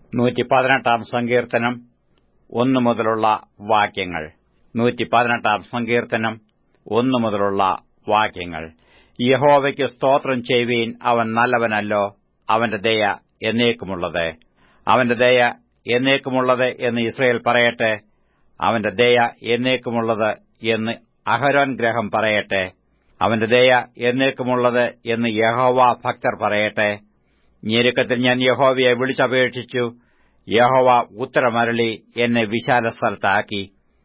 നൂറ്റി പതിനെട്ടാം സങ്കീർത്തനം ഒന്നു മുതലുള്ള വാക്യങ്ങൾ നൂറ്റി പതിനെട്ടാം സങ്കീർത്തനം ഒന്നു മുതലുള്ള വാക്യങ്ങൾ യഹോവയ്ക്ക് സ്തോത്രം ചെയ്യുവീൻ അവൻ നല്ലവനല്ലോ അവന്റെ ദയ എന്നേക്കുമുള്ളത് അവന്റെ ദയ എന്നേക്കുമുള്ളത് എന്ന് ഇസ്രയേൽ പറയട്ടെ അവന്റെ ദയ എന്നേക്കുമുള്ളത് എന്ന് അഹരോൻ ഗ്രഹം പറയട്ടെ അവന്റെ ദയ എന്നേക്കുമുള്ളത് എന്ന് യഹോവ ഭക്തർ പറയട്ടെ ഞെരുക്കത്തിൽ ഞാൻ യഹോവയെ വിളിച്ചപേക്ഷിച്ചു യഹോവ ഉത്തരമരളി എന്നെ വിശാല സ്ഥലത്താക്കി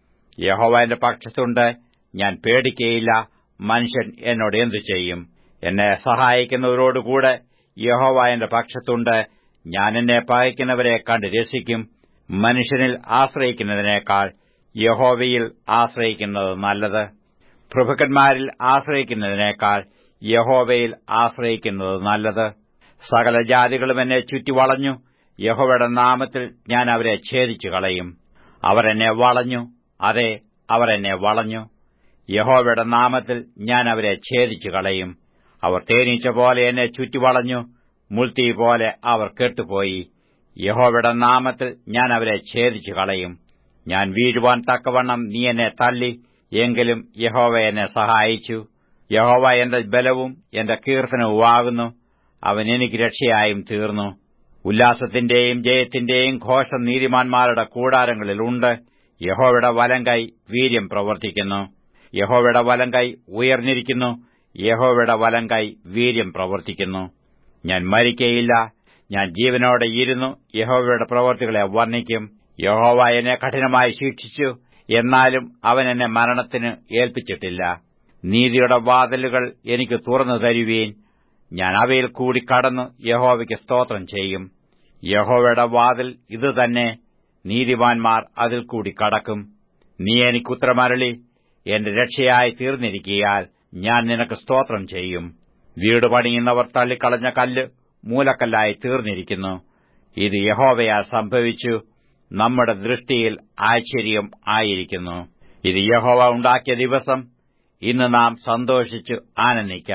യഹോവ എന്റെ പക്ഷത്തുണ്ട് ഞാൻ പേടിക്കയില്ല മനുഷ്യൻ എന്നോട് എന്തു ചെയ്യും എന്നെ സഹായിക്കുന്നവരോടുകൂടെ യഹോവ എന്റെ പക്ഷത്തുണ്ട് ഞാൻ എന്നെ പകയ്ക്കുന്നവരെ കണ്ട് രസിക്കും മനുഷ്യനിൽ ആശ്രയിക്കുന്നതിനേക്കാൾ യഹോവയിൽ ആശ്രയിക്കുന്നത് നല്ലത് പ്രഭുക്കന്മാരിൽ ആശ്രയിക്കുന്നതിനേക്കാൾ യഹോവയിൽ ആശ്രയിക്കുന്നത് നല്ലത് സകല ജാതികളും എന്നെ ചുറ്റിവളഞ്ഞു യഹോവയുടെ നാമത്തിൽ ഞാൻ അവരെ ഛേദിച്ചു കളയും അവർ എന്നെ വളഞ്ഞു അതെ അവർ എന്നെ വളഞ്ഞു യഹോവയുടെ നാമത്തിൽ ഞാൻ അവരെ ഛേദിച്ചു കളയും അവർ തേനീച്ച പോലെ എന്നെ ചുറ്റിവളഞ്ഞു മുൾത്തീ പോലെ അവർ കെട്ടുപോയി യഹോവയുടെ നാമത്തിൽ ഞാൻ അവരെ ഛേദിച്ചു കളയും ഞാൻ വീഴുവാൻ തക്കവണ്ണം നീ എന്നെ തള്ളി എങ്കിലും യഹോവ എന്നെ സഹായിച്ചു യഹോവ എന്റെ ബലവും എന്റെ കീർത്തനവുമാകുന്നു അവൻ എനിക്ക് രക്ഷയായും തീർന്നു ഉല്ലാസത്തിന്റെയും ജയത്തിന്റെയും ഘോഷം നീതിമാന്മാരുടെ കൂടാരങ്ങളിലുണ്ട് യഹോവയുടെ വലങ്കൈ വീര്യം പ്രവർത്തിക്കുന്നു യഹോവയുടെ വലങ്കൈ ഉയർന്നിരിക്കുന്നു യഹോവയുടെ വലങ്കൈ വീര്യം പ്രവർത്തിക്കുന്നു ഞാൻ മരിക്കയില്ല ഞാൻ ജീവനോടെ ഇരുന്നു യഹോവയുടെ പ്രവർത്തികളെ വർണ്ണിക്കും യഹോവ എന്നെ കഠിനമായി ശിക്ഷിച്ചു എന്നാലും അവൻ എന്നെ മരണത്തിന് ഏൽപ്പിച്ചിട്ടില്ല നീതിയുടെ വാതിലുകൾ എനിക്ക് തുറന്നു തരുവീൻ ഞാൻ അവയിൽ കൂടി കടന്നു യഹോവയ്ക്ക് സ്തോത്രം ചെയ്യും യഹോവയുടെ വാതിൽ ഇതുതന്നെ നീതിമാന്മാർ അതിൽ കൂടി കടക്കും നീ എനിക്കുത്തരമരളി എന്റെ രക്ഷയായി തീർന്നിരിക്കിയാൽ ഞാൻ നിനക്ക് സ്തോത്രം ചെയ്യും വീട് പണിയുന്നവർ തള്ളിക്കളഞ്ഞ കല്ല് മൂലക്കല്ലായി തീർന്നിരിക്കുന്നു ഇത് യഹോവയാൽ സംഭവിച്ചു നമ്മുടെ ദൃഷ്ടിയിൽ ആശ്ചര്യം ആയിരിക്കുന്നു ഇത് യഹോവ ഉണ്ടാക്കിയ ദിവസം ഇന്ന് നാം സന്തോഷിച്ചു ആനന്ദിക്ക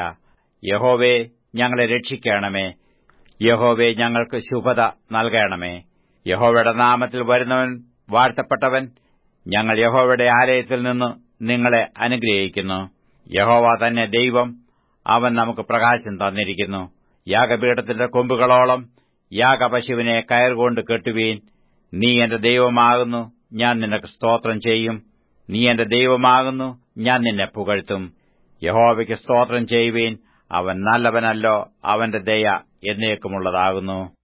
യഹോവേ ഞങ്ങളെ രക്ഷിക്കണമേ യഹോവേ ഞങ്ങൾക്ക് ശുഭത നൽകണമേ യഹോവയുടെ നാമത്തിൽ വരുന്നവൻ വാഴ്ത്തപ്പെട്ടവൻ ഞങ്ങൾ യഹോവയുടെ ആലയത്തിൽ നിന്ന് നിങ്ങളെ അനുഗ്രഹിക്കുന്നു യഹോവ തന്നെ ദൈവം അവൻ നമുക്ക് പ്രകാശം തന്നിരിക്കുന്നു യാഗപീഠത്തിന്റെ കൊമ്പുകളോളം യാഗപശുവിനെ കയറുകൊണ്ട് കെട്ടുവീൻ നീ എന്റെ ദൈവമാകുന്നു ഞാൻ നിനക്ക് സ്തോത്രം ചെയ്യും നീ എന്റെ ദൈവമാകുന്നു ഞാൻ നിന്നെ പുകഴ്ത്തും യഹോവയ്ക്ക് സ്തോത്രം ചെയ്യുവീൻ അവൻ നല്ലവനല്ലോ അവന്റെ ദയ എന്നേക്കുമുള്ളതാകുന്നു